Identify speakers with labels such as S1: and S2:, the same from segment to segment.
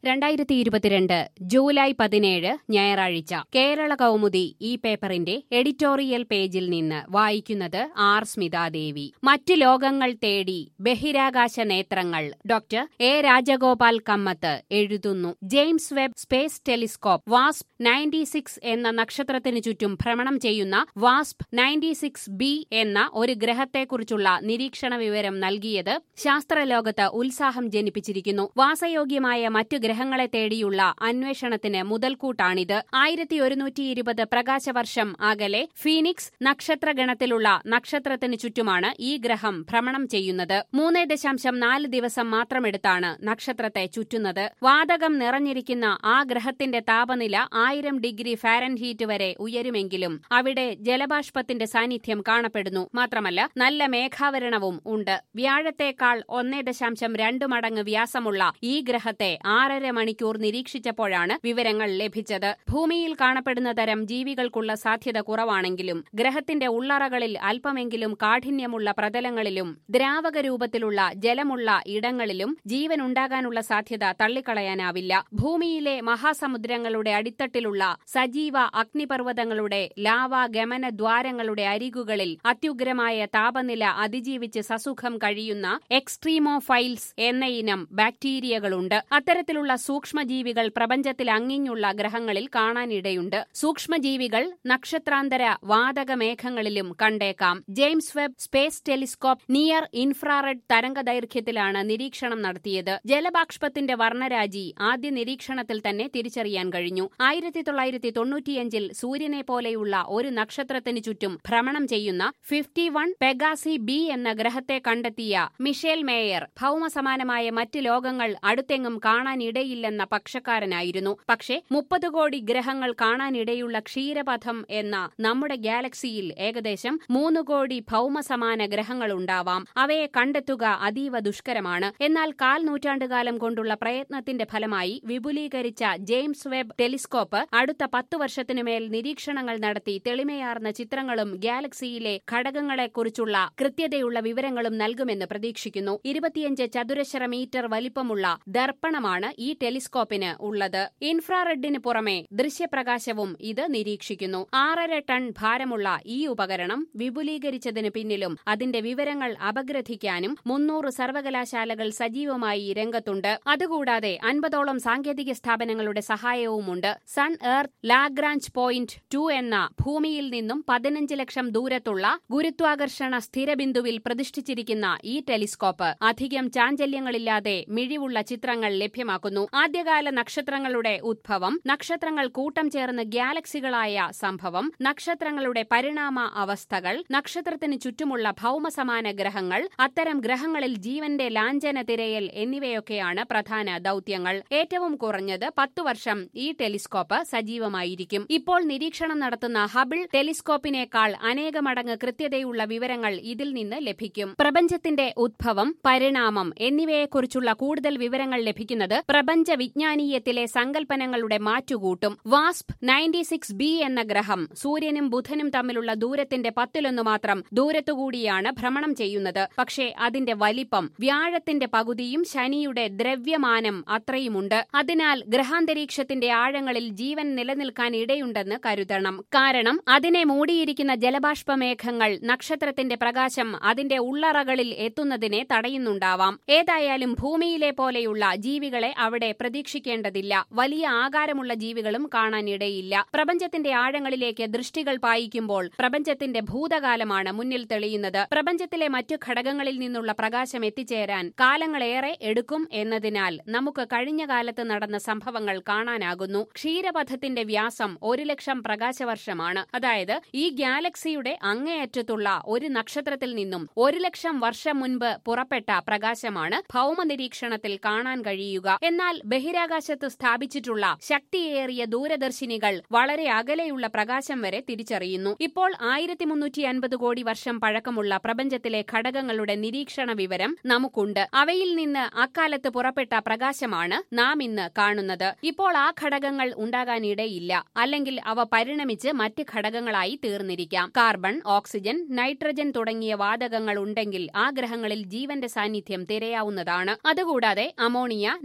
S1: രണ്ടായിരത്തി ഇരുപത്തിരണ്ട് ജൂലൈ പതിനേഴ് ഞായറാഴ്ച കേരള കൗമുദി ഈ പേപ്പറിന്റെ എഡിറ്റോറിയൽ പേജിൽ നിന്ന് വായിക്കുന്നത് ആർ സ്മിതാദേവി മറ്റു ലോകങ്ങൾ തേടി ബഹിരാകാശ നേത്രങ്ങൾ ഡോക്ടർ എ രാജഗോപാൽ കമ്മത്ത് എഴുതുന്നു ജെയിംസ് വെബ് സ്പേസ് ടെലിസ്കോപ്പ് വാസ്പ് നയൻറ്റി സിക്സ് എന്ന നക്ഷത്രത്തിനു ചുറ്റും ഭ്രമണം ചെയ്യുന്ന വാസ്പ് നയൻറ്റി സിക്സ് ബി എന്ന ഒരു ഗ്രഹത്തെക്കുറിച്ചുള്ള നിരീക്ഷണ വിവരം നൽകിയത് ശാസ്ത്രലോകത്ത് ഉത്സാഹം ജനിപ്പിച്ചിരിക്കുന്നു വാസയോഗ്യമായ മറ്റു ഗ്രഹങ്ങളെ തേടിയുള്ള അന്വേഷണത്തിന് മുതൽക്കൂട്ടാണിത് ആയിരത്തി ഒരുന്നൂറ്റി ഇരുപത് പ്രകാശവർഷം അകലെ ഫീനിക്സ് നക്ഷത്രഗണത്തിലുള്ള നക്ഷത്രത്തിന് ചുറ്റുമാണ് ഈ ഗ്രഹം ഭ്രമണം ചെയ്യുന്നത് മൂന്ന് ദശാംശം നാല് ദിവസം മാത്രമെടുത്താണ് നക്ഷത്രത്തെ ചുറ്റുന്നത് വാതകം നിറഞ്ഞിരിക്കുന്ന ആ ഗ്രഹത്തിന്റെ താപനില ആയിരം ഡിഗ്രി ഫാരൻഹീറ്റ് വരെ ഉയരുമെങ്കിലും അവിടെ ജലബാഷ്പത്തിന്റെ സാന്നിധ്യം കാണപ്പെടുന്നു മാത്രമല്ല നല്ല മേഘാവരണവും ഉണ്ട് വ്യാഴത്തേക്കാൾ ഒന്നേ ദശാംശം രണ്ട് മടങ്ങ് വ്യാസമുള്ള ഈ ഗ്രഹത്തെ ആറര മണിക്കൂർ നിരീക്ഷിച്ചപ്പോഴാണ് വിവരങ്ങൾ ലഭിച്ചത് ഭൂമിയിൽ കാണപ്പെടുന്ന തരം ജീവികൾക്കുള്ള സാധ്യത കുറവാണെങ്കിലും ഗ്രഹത്തിന്റെ ഉള്ളറകളിൽ അല്പമെങ്കിലും കാഠിന്യമുള്ള പ്രതലങ്ങളിലും ദ്രാവക രൂപത്തിലുള്ള ജലമുള്ള ഇടങ്ങളിലും ജീവൻ ഉണ്ടാകാനുള്ള സാധ്യത തള്ളിക്കളയാനാവില്ല ഭൂമിയിലെ മഹാസമുദ്രങ്ങളുടെ അടിത്തട്ടിലുള്ള സജീവ അഗ്നിപർവ്വതങ്ങളുടെ ലാവാ ഗമന ദ്വാരങ്ങളുടെ അരികുകളിൽ അത്യുഗ്രമായ താപനില അതിജീവിച്ച് സസുഖം കഴിയുന്ന എക്സ്ട്രീമോഫൈൽസ് എന്ന ഇനം ബാക്ടീരിയകളുണ്ട് അത്തരത്തിലുള്ള സൂക്ഷ്മജീവികൾ പ്രപഞ്ചത്തിൽ അങ്ങിങ്ങുള്ള ഗ്രഹങ്ങളിൽ കാണാനിടയുണ്ട് സൂക്ഷ്മജീവികൾ നക്ഷത്രാന്തര വാതക മേഘങ്ങളിലും കണ്ടേക്കാം James Webb space telescope near infrared തരംഗദൈർഘ്യത്തിലാണ് നിരീക്ഷണം നടത്തിയത് ജലബാഷ്പത്തിന്റെ വർണ്ണരാജി ആദ്യ നിരീക്ഷണത്തിൽ തന്നെ തിരിച്ചറിയാൻ കഴിഞ്ഞു ആയിരത്തി തൊള്ളായിരത്തി തൊണ്ണൂറ്റിയഞ്ചിൽ സൂര്യനെ പോലെയുള്ള ഒരു നക്ഷത്രത്തിന് ചുറ്റും ഭ്രമണം ചെയ്യുന്ന ഫിഫ്റ്റി വൺ പെഗാസി ബി എന്ന ഗ്രഹത്തെ കണ്ടെത്തിയ മിഷേൽ മേയർ ഭൗമസമാനമായ മറ്റ് ലോകങ്ങൾ അടുത്തെങ്ങും കാണാനിടയില്ലെന്ന പക്ഷക്കാരനായിരുന്നു പക്ഷേ മുപ്പത് കോടി ഗ്രഹങ്ങൾ കാണാനിടയുള്ള ക്ഷീരപഥം എന്ന നമ്മുടെ ഗാലക്സിയിൽ ഏകദേശം മൂന്ന് കോടി ഭൗമസമാന ഗ്രഹങ്ങളുണ്ടാവാം അവയെ കണ്ടെത്തുക അതീവ ദുഷ്കരമാണ് എന്നാൽ കാൽ നൂറ്റാണ്ടുകാലം കൊണ്ടുള്ള പ്രയത്നത്തിന്റെ ഫലമായി വിപുലീകരിച്ച ജെയിംസ് വെബ് ടെലിസ്കോപ്പ് അടുത്ത പത്തു വർഷത്തിനുമേൽ നിരീക്ഷണങ്ങൾ നടത്തി തെളിമയാർന്ന ചിത്രങ്ങളും ഗാലക്സിയിലെ ഘടകങ്ങളെക്കുറിച്ചുള്ള കൃത്യതയുള്ള വിവരങ്ങളും നൽകുമെന്ന് പ്രതീക്ഷിക്കുന്നു ഇരുപത്തിയഞ്ച് ചതുരശ്ര മീറ്റർ വലിപ്പമുള്ള ദർപ്പണമാണ് ഈ ടെലിസ്കോപ്പിന് ഉള്ളത് ഇൻഫ്രാറെഡിന് പുറമെ ദൃശ്യപ്രകാശവും ഇത് നിരീക്ഷിക്കുന്നു ആറര ടൺ ഭാരമുള്ള ഈ ഉപകരണം വിപുലീകരിച്ചതിന് പിന്നിലും അതിന്റെ വിവരങ്ങൾ അപഗ്രഥിക്കാനും മുന്നൂറ് സർവകലാശാലകൾ സജീവമായി രംഗത്തുണ്ട് അതുകൂടാതെ അൻപതോളം സാങ്കേതിക സ്ഥാപനങ്ങളുടെ സഹായവുമുണ്ട് sun Earth Lagrange point two എന്ന ഭൂമിയിൽ നിന്നും പതിനഞ്ച് ലക്ഷം ദൂരത്തുള്ള ഗുരുത്വാകർഷണ സ്ഥിരബിന്ദുവിൽ പ്രതിഷ്ഠിച്ചിരിക്കുന്ന ഈ ടെലിസ്കോപ്പ് അധികം ചാഞ്ചല്യങ്ങളില്ലാതെ മിഴിവുള്ള ചിത്രങ്ങൾ ലഭ്യമാക്കുന്നു ആദ്യകാല നക്ഷത്രങ്ങളുടെ ഉദ്ഭവം നക്ഷത്രങ്ങൾ കൂട്ടം ചേർന്ന് ഗ്യാലക്സികളായ സംഭവം നക്ഷത്രങ്ങളുടെ പരിണാമ അവസ്ഥകൾ നക്ഷത്രത്തിന് ചുറ്റുമുള്ള ഭൗമസമാന ഗ്രഹങ്ങൾ അത്തരം ഗ്രഹങ്ങളിൽ ജീവന്റെ ലാഞ്ചന തിരയൽ എന്നിവയൊക്കെയാണ് പ്രധാന ദൌത്യങ്ങൾ ഏറ്റവും കുറഞ്ഞത് പത്തു വർഷം ഈ ടെലിസ്കോപ്പ് സജീവമായിരിക്കും ഇപ്പോൾ നിരീക്ഷണം നടത്തുന്ന ഹബിൾ ടെലിസ്കോപ്പിനേക്കാൾ അനേകമടങ്ങ് കൃത്യതയുള്ള വിവരങ്ങൾ ഇതിൽ നിന്ന് ലഭിക്കും പ്രപഞ്ചത്തിന്റെ ഉദ്ഭവം പരിണാമം എന്നിവയെക്കുറിച്ചുള്ള കൂടുതൽ വിവരങ്ങൾ ലഭിക്കുന്നത് പ്രപഞ്ച വിജ്ഞാനീയത്തിലെ സങ്കല്പനങ്ങളുടെ മാറ്റുകൂട്ടും വാസ്പ് നയൻറ്റി സിക്സ് ബി എന്ന ഗ്രഹം സൂര്യനും ബുധനും തമ്മിലുള്ള ദൂരത്തിന്റെ പത്തിലൊന്നു മാത്രം ദൂരത്തുകൂടിയാണ് ഭ്രമണം ചെയ്യുന്നത് പക്ഷേ അതിന്റെ വലിപ്പം വ്യാഴത്തിന്റെ പകുതിയും ശനിയുടെ ദ്രവ്യമാനം അത്രയുമുണ്ട് അതിനാൽ ഗ്രഹാന്തരീക്ഷത്തിന്റെ ആഴങ്ങളിൽ ജീവൻ നിലനിൽക്കാൻ ഇടയുണ്ടെന്ന് കരുതണം കാരണം അതിനെ മൂടിയിരിക്കുന്ന ജലബാഷ്പമേഘങ്ങൾ നക്ഷത്രത്തിന്റെ പ്രകാശം അതിന്റെ ഉള്ളറകളിൽ എത്തുന്നതിനെ തടയുന്നുണ്ടാവാം ഏതായാലും ഭൂമിയിലെ പോലെയുള്ള ജീവികളെ അവിടെ പ്രതീക്ഷിക്കേണ്ടതില്ല വലിയ ആകാരമുള്ള ജീവികളും കാണാനിടയില്ല പ്രപഞ്ചത്തിന്റെ ആഴങ്ങളിലേക്ക് ദൃഷ്ടികൾ പായിക്കുമ്പോൾ പ്രപഞ്ചത്തിന്റെ ഭൂതകാലമാണ് മുന്നിൽ തെളിയുന്നത് പ്രപഞ്ചത്തിലെ മറ്റു ഘടകങ്ങളിൽ നിന്നുള്ള പ്രകാശം എത്തിച്ചേരാൻ കാലങ്ങളേറെ എടുക്കും എന്നതിനാൽ നമുക്ക് കഴിഞ്ഞ കാലത്ത് നടന്ന സംഭവങ്ങൾ കാണാനാകുന്നു ക്ഷീരപഥത്തിന്റെ വ്യാസം ഒരു ലക്ഷം പ്രകാശവർഷമാണ് അതായത് ഈ ഗാലക്സിയുടെ അങ്ങേയറ്റത്തുള്ള ഒരു നക്ഷത്രത്തിൽ നിന്നും ഒരു ലക്ഷം വർഷം മുൻപ് പുറപ്പെട്ട പ്രകാശമാണ് ഭൗമ നിരീക്ഷണത്തിൽ കാണാൻ കഴിയുക എന്നാൽ ബഹിരാകാശത്ത് സ്ഥാപിച്ചിട്ടുള്ള ശക്തിയേറിയ ദൂരദർശിനികൾ വളരെ അകലെയുള്ള പ്രകാശം വരെ തിരിച്ചറിയുന്നു ഇപ്പോൾ ആയിരത്തി മുന്നൂറ്റി അൻപത് കോടി വർഷം പഴക്കമുള്ള പ്രപഞ്ചത്തിലെ ഘടകങ്ങളുടെ നിരീക്ഷണ വിവരം നമുക്കുണ്ട് അവയിൽ നിന്ന് അക്കാലത്ത് പുറപ്പെട്ട പ്രകാശമാണ് നാം ഇന്ന് കാണുന്നത് ഇപ്പോൾ ആ ഘടകങ്ങൾ ഉണ്ടാകാനിടയില്ല അല്ലെങ്കിൽ അവ പരിണമിച്ച് മറ്റ് ഘടകങ്ങളായി തീർന്നിരിക്കാം കാർബൺ ഓക്സിജൻ നൈട്രജൻ തുടങ്ങിയ വാതകങ്ങൾ ഉണ്ടെങ്കിൽ ആ ഗ്രഹങ്ങളിൽ ജീവന്റെ സാന്നിധ്യം തിരയാവുന്നതാണ് അതുകൂടാതെ ammonia nitrous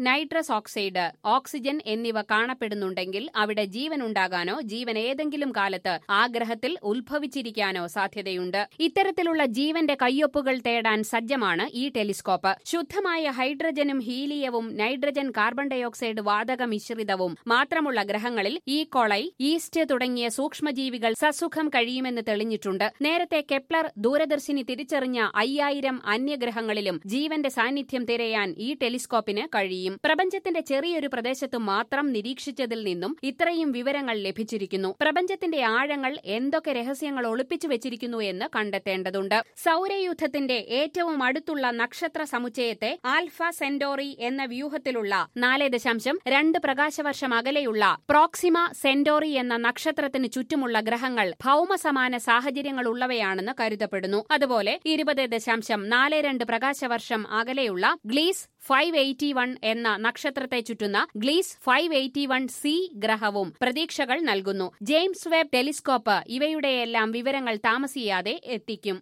S1: nitrous oxide oxygen എന്നിവ കാണപ്പെടുന്നുണ്ടെങ്കിൽ അവിടെ ജീവൻ ഉണ്ടാകാനോ ജീവൻ ഏതെങ്കിലും കാലത്ത് ആ ഗ്രഹത്തിൽ ഉത്ഭവിച്ചിരിക്കാനോ സാധ്യതയുണ്ട് ഇത്തരത്തിലുള്ള ജീവന്റെ കയ്യൊപ്പുകൾ തേടാൻ സജ്ജമാണ് ഈ ടെലിസ്കോപ്പ് ശുദ്ധമായ ഹൈഡ്രജനും ഹീലിയവും നൈട്രജൻ കാർബൺ ഡയോക്സൈഡ് വാതക മിശ്രിതവും മാത്രമുള്ള ഗ്രഹങ്ങളിൽ ഈ കൊളൈ ഈസ്റ്റ് തുടങ്ങിയ സൂക്ഷ്മജീവികൾ സസുഖം കഴിയുമെന്ന് തെളിഞ്ഞിട്ടുണ്ട് നേരത്തെ കെപ്ലർ ദൂരദർശിനി തിരിച്ചറിഞ്ഞ അയ്യായിരം അന്യഗ്രഹങ്ങളിലും ജീവന്റെ സാന്നിധ്യം തിരയാൻ ഈ ടെലിസ്കോപ്പിന് കഴിയും പ്രപഞ്ചത്തിന്റെ ചെറിയൊരു പ്രദേശത്ത് മാത്രം നിരീക്ഷിച്ചതിൽ നിന്നും ഇത്രയും വിവരങ്ങൾ ലഭിച്ചിരിക്കുന്നു പ്രപഞ്ചത്തിന്റെ ആഴങ്ങൾ എന്തൊക്കെ രഹസ്യങ്ങൾ ഒളിപ്പിച്ചു വെച്ചിരിക്കുന്നു എന്ന് കണ്ടെത്തേണ്ടതുണ്ട് സൗരയൂഥത്തിന്റെ ഏറ്റവും അടുത്തുള്ള നക്ഷത്ര സമുച്ചയത്തെ ആൽഫ സെന്റോറി എന്ന വ്യൂഹത്തിലുള്ള നാല് ദശാംശം രണ്ട് പ്രകാശവർഷം അകലെയുള്ള പ്രോക്സിമ സെന്റോറി എന്ന നക്ഷത്രത്തിന് ചുറ്റുമുള്ള ഗ്രഹങ്ങൾ ഭൗമസമാന സാഹചര്യങ്ങളുള്ളവയാണെന്ന് കരുതപ്പെടുന്നു അതുപോലെ ഇരുപത് ദശാംശം നാല് രണ്ട് പ്രകാശവർഷം അകലെയുള്ള ഗ്ലീസ് ഫൈവ് എയ്റ്റി വൺ എന്ന നക്ഷത്രത്തെ ചുറ്റുന്ന Gliese five eighty one C ഗ്രഹവും പ്രതീക്ഷകൾ നൽകുന്നു ജെയിംസ് വെബ് ടെലിസ്കോപ്പ് ഇവയുടെയെല്ലാം വിവരങ്ങൾ താമസിയാതെ എത്തിക്കും